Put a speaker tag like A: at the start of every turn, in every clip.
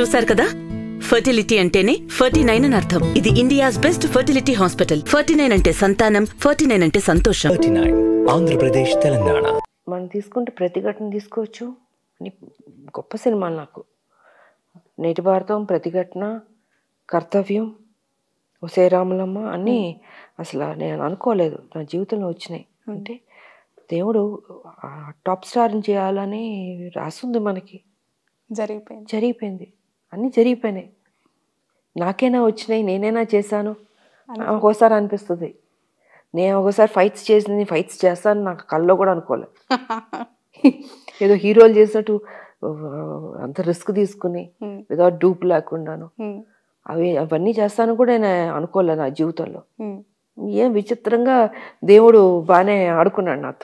A: చూశారు కదా ఫర్టిలిటీ అంటేనే ఫర్టీ నైన్ అని అర్థం ఇది India's best fertility hospital Ferty nine అంటే సంతానం ఫర్టీ నైన్ అంటే సంతోషం
B: థర్టీ నైన్ ఆంధ్రప్రదేశ్ తెలంగాణ
C: మనం తీసుకుంటే ప్రతిఘటన తీసుకోవచ్చు అని గొప్ప సినిమాలు నాకు నేటి భారతం ప్రతిఘటన కర్తవ్యం ఒసే రాములమ్మ అన్నీ అసలు నేను అనుకోలేదు నా జీవితంలో వచ్చినాయి అంటే దేవుడు ఆ టాప్ స్టార్ని చేయాలని రాసుంది మనకి
D: జరిగిపోయింది
C: జరిగిపోయింది అన్నీ జరిగిపోయినాయి నాకేనా వచ్చినాయి నేనేనా చేశాను ఒక్కోసారి అనిపిస్తుంది నేను ఒకసారి ఫైట్స్ చేసింది ఫైట్స్ చేస్తాను నాకు కల్లో కూడా అనుకోలే ఏదో హీరోలు చేసినట్టు ఆ, అంత రిస్క్ తీసుకుని
D: Hmm.
C: వితౌట్ డూప్ లేకుండాను
D: Hmm.
C: అవి అవన్నీ చేస్తాను కూడా నేను అనుకోలే నా జీవితంలో
D: Hmm.
C: ఏం విచిత్రంగా దేవుడు బాగానే ఆడుకున్నాడు నాతో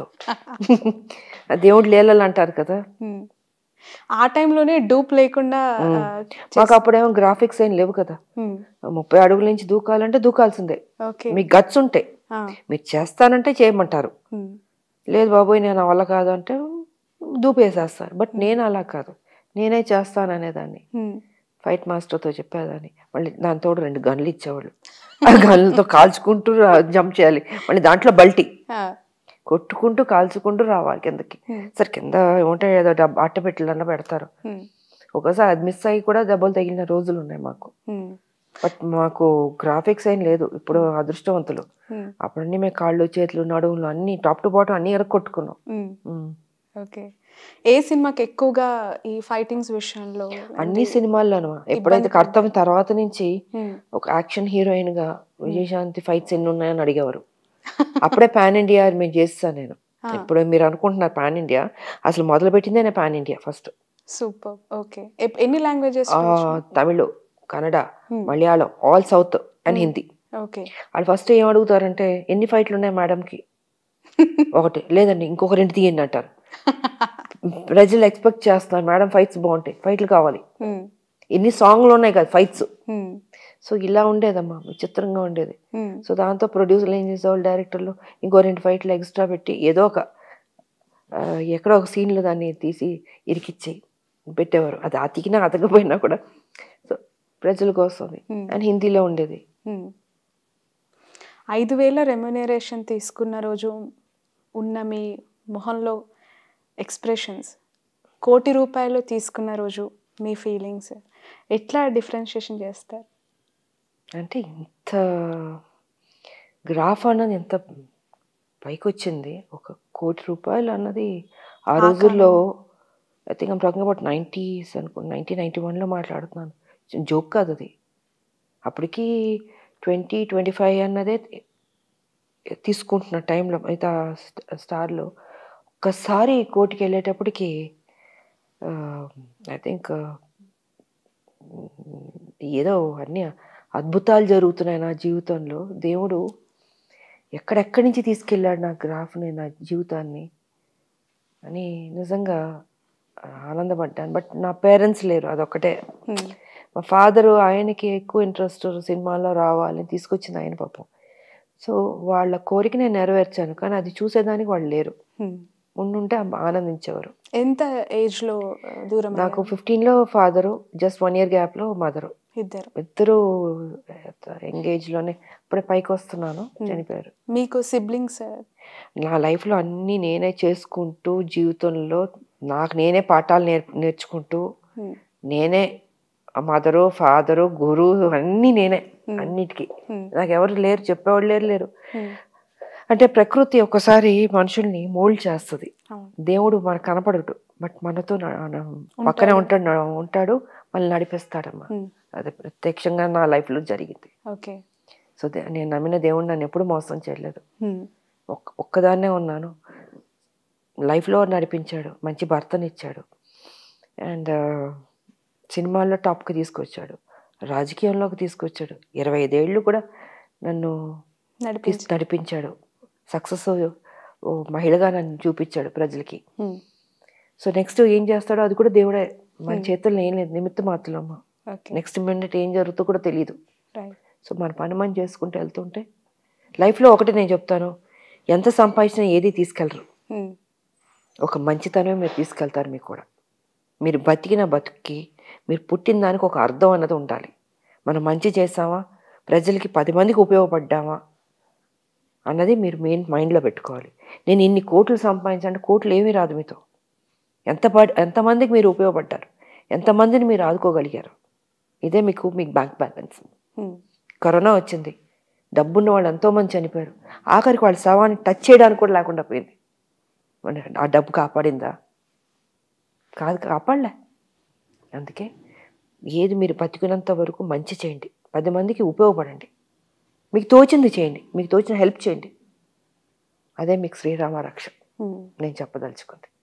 C: ఆ దేవుడు లేలలు అంటారు కదా
D: Hmm. ఆ టైంలోనే డూప్ లేకుండా ఆ,
C: మాకు అప్పుడేమో గ్రాఫిక్స్ ఏం లేవు కదా
D: Hmm.
C: ముప్పై అడుగుల నుంచి దూకాలంటే దూకాల్సిందే
D: ఓకే
C: మీకు గట్స్ ఉంటాయి
D: ఆ.
C: మీరు చేస్తానంటే చేయమంటారు
D: Hmm.
C: లేదు బాబోయ్ నేను నా వల్ల కాదు అంటే దూపేసేస్తారు బట్ నేను అలా కాదు నేనే చేస్తాననేదాన్ని
D: Hmm.
C: ఫైట్ మాస్టర్తో చెప్పేదాన్ని మళ్ళీ దాంతో రెండు గన్లు ఇచ్చేవాళ్ళు ఆ గన్లతో కాల్చుకుంటూ జంప్ చేయాలి మళ్ళీ దాంట్లో బల్టీ
D: ఆ.
C: కొట్టుకుంటూ కాల్చుకుంటూ రావాలి కిందకి
D: Hmm.
C: సరే కింద ఏమంటే ఏదో డబ్బు అట్ట పెట్టలన్నా పెడతారు
D: Hmm.
C: ఒకసారి అది మిస్ అయ్యి కూడా దెబ్బలు తగిలిన రోజులు ఉన్నాయి మాకు
D: Hmm.
C: బట్ మాకు గ్రాఫిక్స్ ఏం లేదు ఇప్పుడు అదృష్టవంతులు
D: Hmm.
C: అప్పుడన్నీ మేము కాళ్ళు చేతులు నడువులు అన్ని టాప్ టు బాటం అన్ని ఎరగొట్టుకున్నాం
D: Hmm.
C: ఉమ్.
D: ఓకే ఏ సినిమాకి ఎక్కువగా ఈ ఫైటింగ్స్ విషయంలో
C: అన్ని సినిమాల్లోనూ ఎప్పుడైతే కర్తవ్యం తర్వాత నుంచి
D: Hmm.
C: ఒక యాక్షన్ హీరోయిన్ గా విజయశాంతి ఫైట్స్ ఎన్ని ఉన్నాయని అడిగేవారు అప్పుడే పాన్ ఇండియా మేము చేస్తాను నేను ఇప్పుడు మీరు అనుకుంటున్నారు పాన్ ఇండియా అసలు మొదలు పెట్టిందే నేను pan India first
D: super okay ఎన్ని languages
C: Tamil Kannada Malayalam all south and Hindi
D: okay
C: వాళ్ళు ఫస్ట్ ఏం అడుగుతారంటే ఎన్ని ఫైట్లు ఉన్నాయి మేడంకి ఒకటి లేదండి ఇంకొక రెండు తీయండి అంటారు ప్రజలు ఎక్స్పెక్ట్ చేస్తున్నారు మేడం ఫైట్స్ బాగుంటాయి ఫైట్లు కావాలి
D: Hmm.
C: ఎన్ని సాంగ్లు ఉన్నాయి కదా ఫైట్స్
D: Hmm.
C: సో ఇలా ఉండేదమ్మా విచిత్రంగా ఉండేది
D: Hmm.
C: సో దాంతో ప్రొడ్యూసర్లు ఏం చేసేవాళ్ళు డైరెక్టర్లు ఇంకో రెండు ఫైట్లు ఎక్స్ట్రా పెట్టి ఏదో ఒక ఆ, ఎక్కడో ఒక సీన్లో దాన్ని తీసి ఇరికిచ్చి పెట్టేవారు అది అతికినా అతకపోయినా కూడా సో ప్రజలకు వస్తుంది అండ్ హిందీలో ఉండేది
D: Hmm. ఐదు వేల రెమ్యునరేషన్ తీసుకున్న రోజు ఉన్న మీ మొహంలో ఎక్స్ప్రెషన్స్ కోటి రూపాయలు తీసుకున్న రోజు మీ ఫీలింగ్స్ ఎట్లా డిఫరెన్షియేషన్ చేస్తారు
C: అంటే ఇంత గ్రాఫ్ అన్నది ఎంత పైకి వచ్చింది ఒక కోటి రూపాయలు అన్నది ఆ రోజుల్లో I think I'm talking about nineties అనుకో నైన్టీన్ నైంటీ వన్లో మాట్లాడుతున్నాను జోక్ కాదు అది అప్పటికి ట్వంటీ ట్వంటీ ఫైవ్ అన్నదే తీసుకుంటున్న టైంలో అయితే స్టార్లో ఒక్కసారి కోటికి వెళ్ళేటప్పటికి ఐ థింక్ ఏదో అన్ని అద్భుతాలు జరుగుతున్నాయి నా జీవితంలో దేవుడు ఎక్కడెక్కడి నుంచి తీసుకెళ్ళాడు నా గ్రాఫ్ని నా జీవితాన్ని అని నిజంగా ఆనందపడ్డాను బట్ నా పేరెంట్స్ లేరు అదొక్కటే మా ఫాదరు ఆయనకి ఎక్కువ ఇంట్రెస్ట్ సినిమాల్లో రావాలని తీసుకొచ్చింది ఆయన పాపం సో వాళ్ళ కోరిక నేను నెరవేర్చాను కానీ అది చూసేదానికి వాళ్ళు లేరు ఉండుంటే ఆనందించేవారు
D: ఎంత ఏజ్ లో ఆ, దూరం
C: నాకు ఫిఫ్టీన్లో ఫాదరు జస్ట్ వన్ ఇయర్ గ్యాప్లో మదరు
D: అయ్యారు? ఇద్దరు
C: ఇద్దరు ఎంగేజ్ లోనే ఇప్పుడే పైకి వస్తున్నాను చనిపోయారు
D: మీకు సిబ్లింగ్స్
C: నా లైఫ్లో అన్నీ నేనే చేసుకుంటూ జీవితంలో నాకు నేనే పాఠాలు నేర్ నేర్చుకుంటూ నేనే మదరు ఫాదరు గురువు అన్నీ నేనే అన్నిటికీ నాకు ఎవరు లేరు చెప్పేవాళ్ళు లేరు లేరు అంటే ప్రకృతి ఒకసారి మనుషుల్ని మోల్డ్ చేస్తుంది
D: అవును.
C: దేవుడు మనకు కనపడడు బట్ మనతో న- న- పక్కనే ఉంటాడు న- ఉంటాడు మళ్ళీ నడిపిస్తాడమ్మా అది ప్రత్యక్షంగా నా లైఫ్లో జరిగింది
D: ఓకే
C: సో దే- నేను నమ్మిన దేవుడు నన్ను ఎప్పుడు మోసం చేయలేదు ఒక్క ఒక్కదాన్నే ఉన్నాను లైఫ్లో నడిపించాడు మంచి భర్తనిచ్చాడు అండ్ సినిమాల్లో టాప్కి తీసుకొచ్చాడు రాజకీయంలోకి తీసుకొచ్చాడు ఇరవై ఐదేళ్ళు కూడా నన్ను
D: నడిపి
C: తీసి నడిపించాడు సక్సెస్ మహిళగా నన్ను చూపించాడు ప్రజలకి సో నెక్స్ట్ ఏం చేస్తాడో అది కూడా దేవుడే మన చేతుల్లో ఏం లేదు నిమిత్త మాత్రలమ్మ
D: ఓకే
C: నెక్స్ట్ మినిట్ ఏం జరుగుతుందో కూడా తెలియదు
D: రైట్
C: సో మన పని మనం చేసుకుంటూ వెళ్తుంటే లైఫ్లో ఒకటి నేను చెప్తాను ఎంత సంపాదించినా ఏది తీసుకెళ్ళరు ఒక మంచితనమే మీరు తీసుకెళ్తారు మీకు కూడా మీరు బతికిన బతుక్కి మీరు పుట్టిన దానికి ఒక అర్థం అన్నది ఉండాలి మనం మంచి చేసామా ప్రజలకి పది మందికి ఉపయోగపడ్డామా అన్నది మీరు మెయిన్ మైండ్లో పెట్టుకోవాలి నేను ఇన్ని కోట్లు సంపాదించంటే కోట్లు ఏమీ రాదు మీతో ఎంత పడ్ ఎంతమందికి మీరు ఉపయోగపడ్డారు ఎంతమందిని మీరు ఆదుకోగలిగారు ఇదే మీకు మీకు బ్యాంక్ బ్యాలెన్స్
D: ఉమ్,
C: కరోనా వచ్చింది డబ్బున్న వాళ్ళు ఎంతోమంది చనిపోయారు ఆఖరికి వాళ్ళ శవాన్ని టచ్ చేయడానికి కూడా లేకుండా పోయింది మరి ఆ డబ్బు కాపాడిందా కాదు కాపాడలే అందుకే ఏది మీరు బతికినంత వరకు మంచి చేయండి పది మందికి ఉపయోగపడండి మీకు తోచింది చేయండి మీకు తోచిన హెల్ప్ చేయండి అదే మీకు శ్రీరామ రక్ష
D: ఉమ్.
C: నేను చెప్పదలుచుకుంది